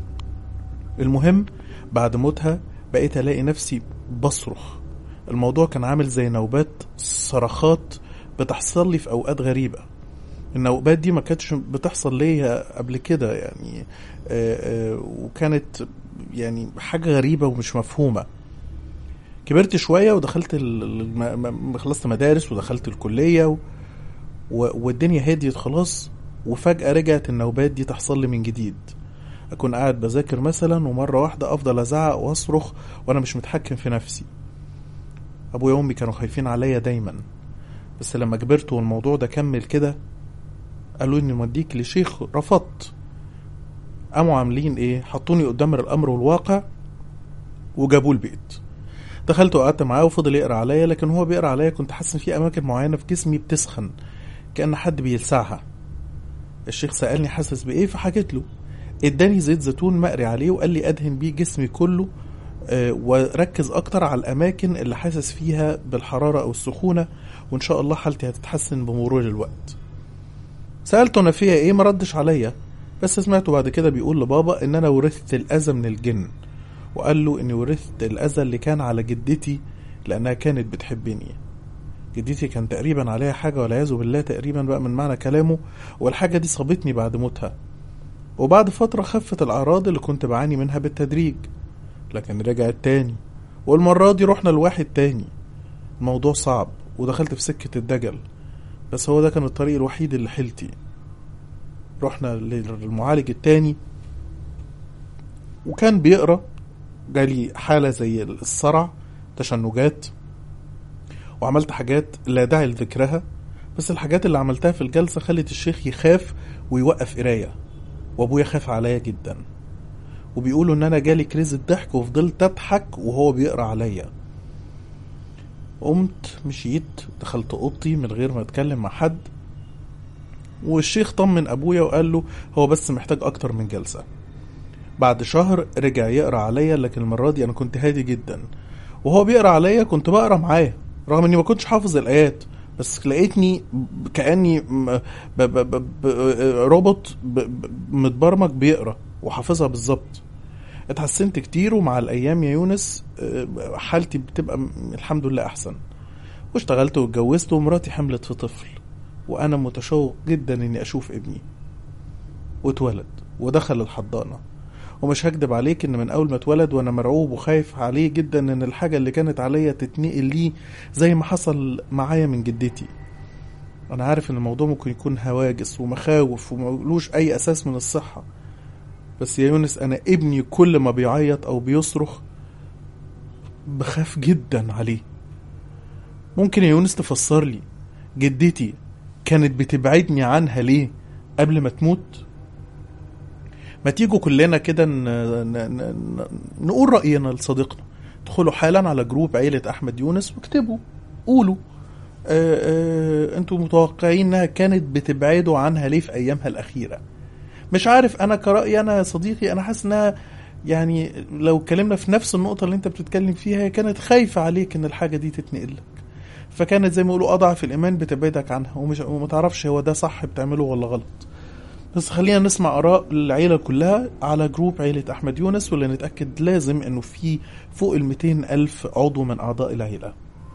المهم بعد موتها بقيت الاقي نفسي بصرخ الموضوع كان عامل زي نوبات صرخات بتحصل لي في اوقات غريبه النوبات دي ما كانتش بتحصل ليا قبل كده يعني آه، آه، وكانت يعني حاجه غريبه ومش مفهومه كبرت شويه ودخلت ال- الم- م- خلصت مدارس ودخلت الكليه و... و- والدنيا هديت خلاص وفجاه رجعت النوبات دي تحصل لي من جديد اكون قاعد بذاكر مثلا ومره واحده افضل ازعق واصرخ وانا مش متحكم في نفسي ابويا وامي كانوا خايفين عليا دايما بس لما كبرت والموضوع ده كمل كده قالوا اني موديك لشيخ رفضت قاموا عاملين ايه حطوني قدام الامر والواقع وجابوه البيت دخلت وقعدت معاه وفضل يقرا عليا لكن هو بيقرا عليا كنت حاسس ان في اماكن معينه في جسمي بتسخن كان حد بيلسعها الشيخ سالني حاسس بايه فحكيت له اداني زيت زيتون مقري عليه وقال لي ادهن بيه جسمي كله آه، وركز اكتر على الاماكن اللي حاسس فيها بالحراره او السخونه وان شاء الله حالتي هتتحسن بمرور الوقت سالته انا فيها ايه ما ردش عليا بس سمعته بعد كده بيقول لبابا ان انا ورثت الاذى من الجن وقال له اني ورثت الاذى اللي كان على جدتي لانها كانت بتحبني جدتي كان تقريبا عليها حاجه والعياذ بالله تقريبا بقى من معنى كلامه والحاجه دي صابتني بعد موتها وبعد فترة خفت الأعراض اللي كنت بعاني منها بالتدريج لكن رجعت تاني والمرة دي رحنا لواحد تاني الموضوع صعب ودخلت في سكة الدجل بس هو ده كان الطريق الوحيد اللي حيلتي رحنا للمعالج التاني وكان بيقرا جالي حالة زي الصرع تشنجات وعملت حاجات لا داعي لذكرها بس الحاجات اللي عملتها في الجلسة خلت الشيخ يخاف ويوقف قراية وابويا خاف عليا جدا وبيقولوا ان انا جالي كريزة ضحك وفضلت اضحك وهو بيقرا عليا قمت مشيت دخلت اوضتي من غير ما اتكلم مع حد والشيخ طمن ابويا وقال له هو بس محتاج اكتر من جلسة بعد شهر رجع يقرا عليا لكن المرة دي انا كنت هادي جدا وهو بيقرا عليا كنت بقرا معاه رغم اني ما كنتش حافظ الايات بس لقيتني كاني م- ب- ب- ب- ب- روبوت ب- ب- متبرمج بيقرا وحافظها بالظبط اتحسنت كتير ومع الايام يا يونس آه، حالتي بتبقى م- الحمد لله احسن واشتغلت واتجوزت ومراتي حملت في طفل وانا متشوق جدا اني اشوف ابني واتولد ودخل الحضانه ومش هكدب عليك ان من اول ما اتولد وانا مرعوب وخايف عليه جدا ان الحاجة اللي كانت عليا تتنقل ليه زي ما حصل معايا من جدتي انا عارف ان الموضوع ممكن يكون هواجس ومخاوف وملوش اي اساس من الصحة بس يا يونس انا ابني كل ما بيعيط او بيصرخ بخاف جدا عليه ممكن يا يونس تفسر لي جدتي كانت بتبعدني عنها ليه قبل ما تموت ما تيجوا كلنا كده ن- ن- ن- نقول رأينا لصديقنا ادخلوا حالا على جروب عيلة أحمد يونس واكتبوا قولوا آه، آه، انتوا متوقعين انها كانت بتبعدوا عنها ليه في ايامها الاخيره مش عارف انا كرأيي انا يا صديقي انا حاسس انها يعني لو اتكلمنا في نفس النقطة اللي انت بتتكلم فيها هي كانت خايفة عليك ان الحاجة دي تتنقل لك فكانت زي ما يقولوا اضعف الايمان بتبعدك عنها ومش وما تعرفش هو ده صح بتعمله ولا غلط بس خلينا نسمع اراء العيلة كلها على جروب عيلة احمد يونس واللي نتأكد لازم انه في فوق ال 200 الف عضو من اعضاء العيلة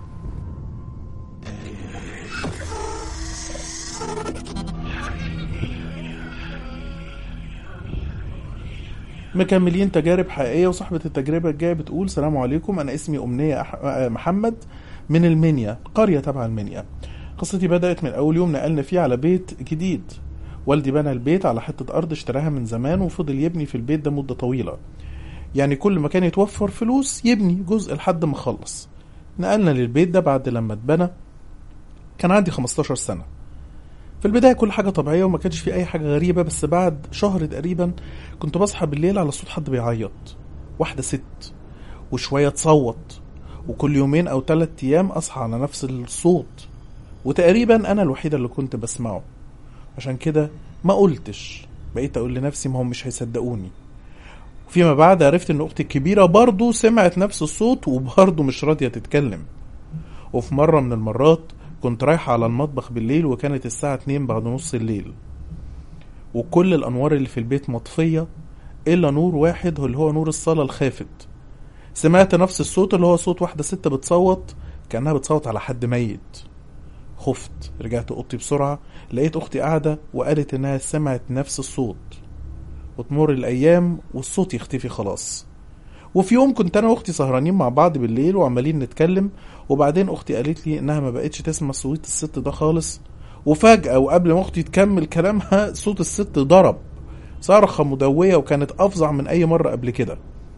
مكملين تجارب حقيقية وصاحبة التجربة الجاية بتقول سلام عليكم أنا اسمي أمنية أح... آه، محمد من المنيا قرية تبع المنيا قصتي بدأت من أول يوم نقلنا فيه على بيت جديد والدي بنى البيت على حتة أرض اشتراها من زمان وفضل يبني في البيت ده مدة طويلة يعني كل ما كان يتوفر فلوس يبني جزء لحد ما خلص نقلنا للبيت ده بعد لما اتبنى كان عندي 15 سنة في البداية كل حاجة طبيعية وما كانش في أي حاجة غريبة بس بعد شهر تقريبا كنت بصحى بالليل على صوت حد بيعيط واحدة ست وشوية تصوت وكل يومين أو تلات أيام أصحى على نفس الصوت وتقريبا أنا الوحيدة اللي كنت بسمعه عشان كده ما قلتش بقيت أقول لنفسي ما هم مش هيصدقوني فيما بعد عرفت إن أختي الكبيرة برضه سمعت نفس الصوت وبرضه مش راضية تتكلم وفي مرة من المرات كنت رايحة على المطبخ بالليل وكانت الساعة اتنين بعد نص الليل وكل الأنوار اللي في البيت مطفية إلا نور واحد اللي هو نور الصالة الخافت سمعت نفس الصوت اللي هو صوت واحدة ست بتصوت كأنها بتصوت على حد ميت خفت رجعت أوضتي بسرعة لقيت أختي قاعدة وقالت إنها سمعت نفس الصوت وتمر الأيام والصوت يختفي خلاص وفي يوم كنت انا واختي سهرانين مع بعض بالليل وعمالين نتكلم وبعدين اختي قالت لي انها ما بقتش تسمع صوت الست ده خالص وفجأة وقبل ما اختي تكمل كلامها صوت الست ضرب صرخة مدوية وكانت افظع من اي مرة قبل كده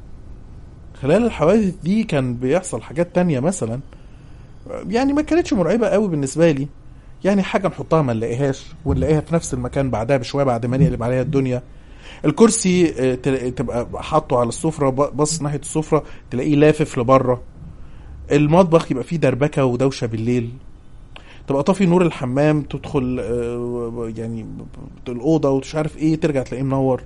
خلال الحوادث دي كان بيحصل حاجات تانية مثلا يعني ما كانتش مرعبة قوي بالنسبة لي يعني حاجة نحطها ما نلاقيهاش ونلاقيها في نفس المكان بعدها بشوية بعد ما نقلب عليها الدنيا الكرسي آه، تل- تبقى حاطه على السفرة ب- بص ناحية السفرة تلاقيه لافف لبره المطبخ يبقى فيه دربكة ودوشة بالليل تبقى طافي نور الحمام تدخل آه، يعني الأوضة ومش عارف ايه ترجع تلاقيه منور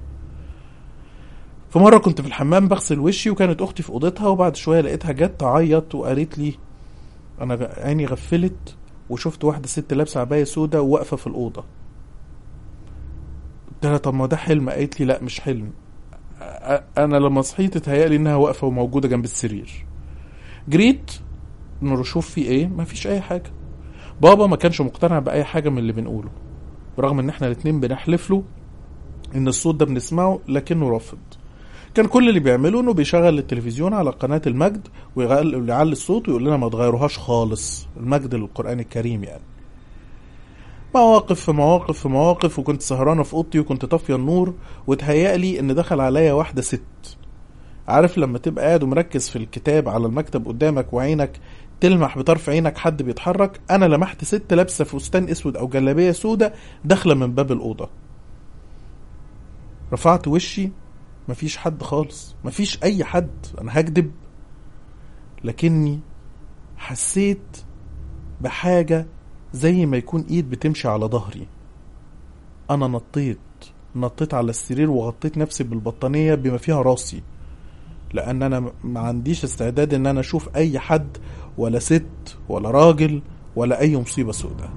في مرة كنت في الحمام بغسل وشي وكانت أختي في أوضتها وبعد شوية لقيتها جت تعيط وقالت لي أنا غ- عيني غفلت وشفت واحدة ست لابسة عباية سودة وواقفة في الأوضة قلت لها طب ما ده حلم قالت لي لا مش حلم أ- انا لما صحيت اتهيألي انها واقفه وموجوده جنب السرير جريت نشوف في ايه مفيش اي حاجه بابا ما كانش مقتنع باي حاجه من اللي بنقوله برغم ان احنا الاتنين بنحلف له ان الصوت ده بنسمعه لكنه رافض كان كل اللي بيعمله انه بيشغل التلفزيون على قناه المجد ويغل- ويعلي الصوت ويقول لنا ما تغيروهاش خالص المجد للقران الكريم يعني مواقف في مواقف في مواقف وكنت سهرانة في أوضتي وكنت طافية النور وتهيألي إن دخل عليا واحدة ست عارف لما تبقى قاعد ومركز في الكتاب على المكتب قدامك وعينك تلمح بطرف عينك حد بيتحرك أنا لمحت ست لابسة فستان أسود أو جلابية سودة داخلة من باب الأوضة رفعت وشي مفيش حد خالص مفيش أي حد أنا هكدب لكني حسيت بحاجة زي ما يكون ايد بتمشي على ظهري انا نطيت نطيت على السرير وغطيت نفسي بالبطانية بما فيها راسي لان انا م- ما عنديش استعداد ان انا اشوف اي حد ولا ست ولا راجل ولا اي مصيبة سوداء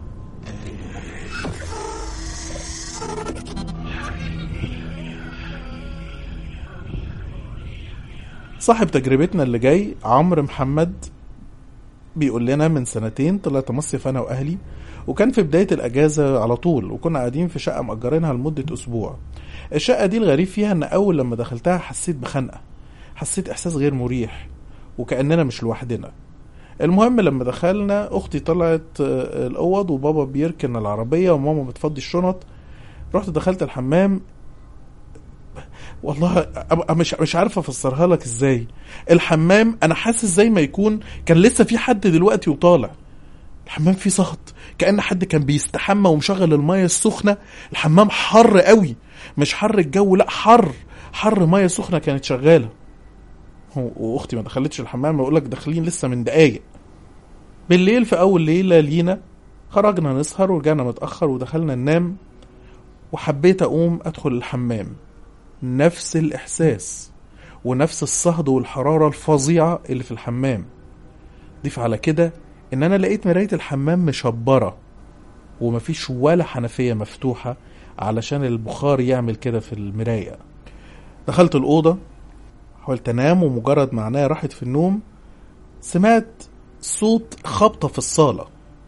صاحب تجربتنا اللي جاي عمرو محمد بيقول لنا من سنتين طلعت مصيف انا واهلي وكان في بدايه الاجازه على طول وكنا قاعدين في شقه مأجرينها لمده اسبوع الشقة دي الغريب فيها ان اول لما دخلتها حسيت بخنقة حسيت احساس غير مريح وكأننا مش لوحدنا المهم لما دخلنا اختي طلعت آه، الاوض وبابا بيركن العربية وماما بتفضي الشنط رحت دخلت الحمام والله أبقى مش مش عارف افسرها لك ازاي الحمام انا حاسس زي ما يكون كان لسه في حد دلوقتي وطالع الحمام فيه صهد كأن حد كان بيستحمى ومشغل المية السخنة الحمام حر قوي مش حر الجو لا حر حر مية سخنة كانت شغالة هو- واختي ما دخلتش الحمام بقول لك داخلين لسه من دقايق بالليل في اول ليله لينا خرجنا نسهر ورجعنا متاخر ودخلنا ننام وحبيت اقوم ادخل الحمام نفس الاحساس ونفس الصهد والحراره الفظيعه اللي في الحمام ضيف على كده ان انا لقيت مرايه الحمام مشبره ومفيش ولا حنفيه مفتوحه علشان البخار يعمل كده في المرايه دخلت الاوضه حاولت انام ومجرد ما عينيا راحت في النوم سمعت صوت خبطه في الصاله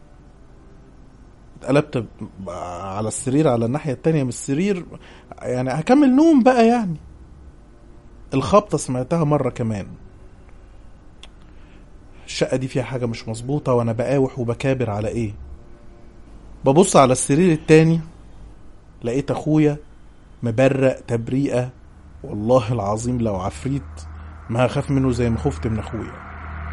اتقلبت ب- على السرير على الناحيه التانية من السرير يعني هكمل نوم بقى يعني الخبطه سمعتها مره كمان الشقه دي فيها حاجه مش مظبوطه وانا بقاوح وبكابر على ايه ببص على السرير التاني لقيت اخويا مبرق تبريئه والله العظيم لو عفريت ما هخاف منه زي ما خفت من اخويا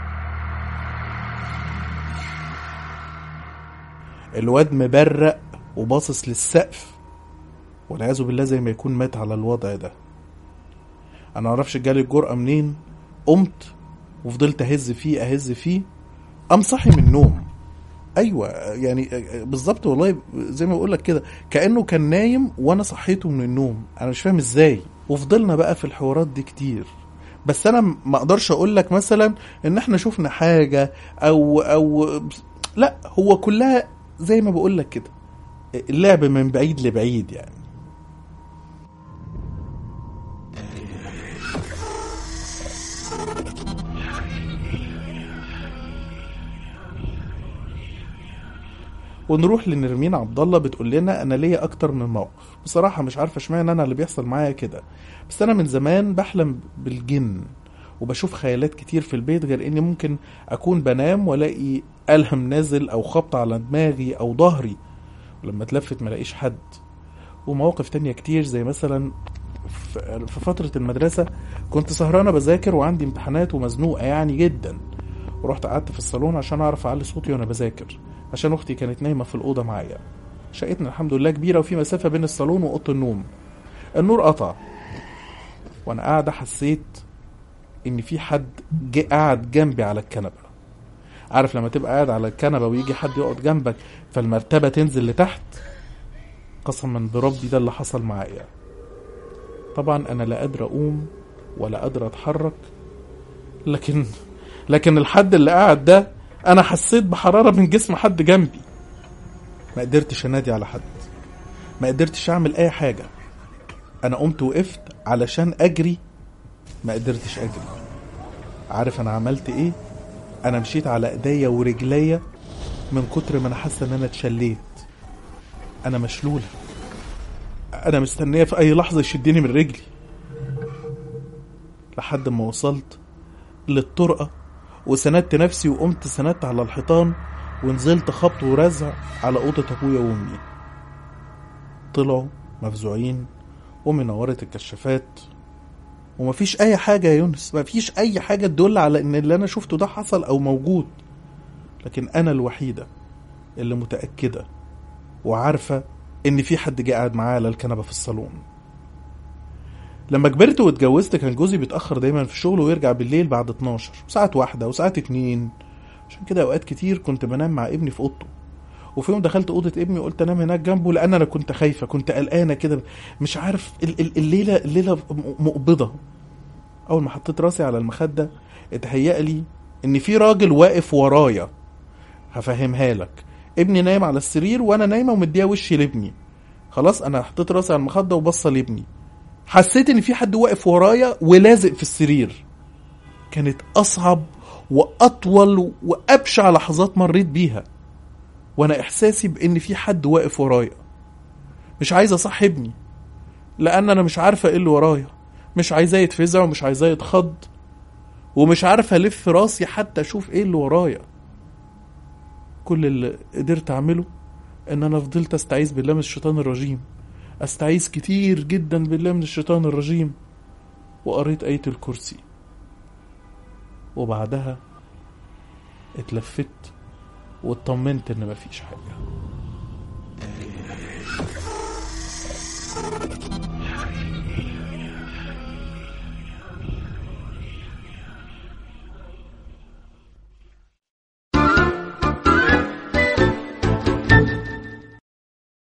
الواد مبرق وباصص للسقف والعياذ بالله زي ما يكون مات على الوضع ده انا معرفش جالي الجرأة منين قمت وفضلت اهز فيه اهز فيه قام صاحي من النوم ايوه يعني بالظبط والله زي ما بقول لك كده كانه كان نايم وانا صحيته من النوم انا مش فاهم ازاي وفضلنا بقى في الحوارات دي كتير بس انا ما اقدرش اقول لك مثلا ان احنا شفنا حاجه او او لا هو كلها زي ما بقول لك كده اللعب من بعيد لبعيد يعني ونروح لنرمين عبد الله بتقول لنا انا ليا اكتر من موقف بصراحه مش عارفه اشمعنى انا اللي بيحصل معايا كده بس انا من زمان بحلم بالجن وبشوف خيالات كتير في البيت غير اني ممكن اكون بنام والاقي الهم نازل او خبط على دماغي او ظهري ولما اتلفت ملاقيش حد ومواقف تانية كتير زي مثلا في في فترة المدرسة كنت سهرانة بذاكر وعندي امتحانات ومزنوقة يعني جدا ورحت قعدت في الصالون عشان اعرف اعلي صوتي وانا بذاكر عشان اختي كانت نايمة في الأوضة معايا شقتنا الحمد لله كبيرة وفي مسافة بين الصالون وأوضة النوم النور قطع وانا قاعدة حسيت ان في حد جه قاعد جنبي على الكنبة عارف لما تبقى قاعد على الكنبة ويجي حد يقعد جنبك فالمرتبة تنزل لتحت قسما بربي ده اللي حصل معايا طبعا انا لا قادر اقوم ولا قادر اتحرك لكن لكن الحد اللي قاعد ده انا حسيت بحرارة من جسم حد جنبي ما قدرتش انادي على حد ما قدرتش اعمل اي حاجة انا قمت وقفت علشان اجري ما قدرتش اجري عارف انا عملت ايه انا مشيت على ايديا ورجليا من كتر ما انا حاسه ان انا اتشليت انا مشلوله انا مستنيه في اي لحظه يشدني من رجلي لحد ما وصلت للطرقه وسندت نفسي وقمت سندت على الحيطان ونزلت خبط ورزع على اوضه ابويا وامي طلعوا مفزوعين امي نورت الكشافات ومفيش اي حاجه يا يونس مفيش اي حاجه تدل على ان اللي انا شفته ده حصل او موجود لكن انا الوحيده اللي متاكده وعارفه ان في حد جه قاعد معايا على الكنبه في الصالون لما كبرت واتجوزت كان جوزي بيتاخر دايما في الشغل ويرجع بالليل بعد 12 ساعات واحده وساعات اتنين عشان كده اوقات كتير كنت بنام مع ابني في اوضته وفي يوم دخلت اوضه ابني قلت انام هناك جنبه لان انا كنت خايفه كنت قلقانه كده مش عارف ال- ال- الليله الليله م- مقبضه اول ما حطيت راسي على المخده اتهيأ لي ان في راجل واقف ورايا هفهمها لك ابني نايم على السرير وانا نايمه ومديه وشي لابني خلاص انا حطيت راسي على المخده وبصه لابني حسيت ان في حد واقف ورايا ولازق في السرير كانت اصعب واطول وابشع لحظات مريت بيها وانا احساسي بان في حد واقف ورايا مش عايز اصحي ابني لان انا مش عارفه ايه اللي ورايا مش عايزاه يتفزع ومش عايزاه يتخض ومش عارفه الف راسي حتى اشوف ايه اللي ورايا كل اللي قدرت اعمله ان انا فضلت استعيذ بالله من الشيطان الرجيم استعيذ كتير جدا بالله من الشيطان الرجيم وقريت آية الكرسي وبعدها اتلفت واطمنت ان مفيش حاجة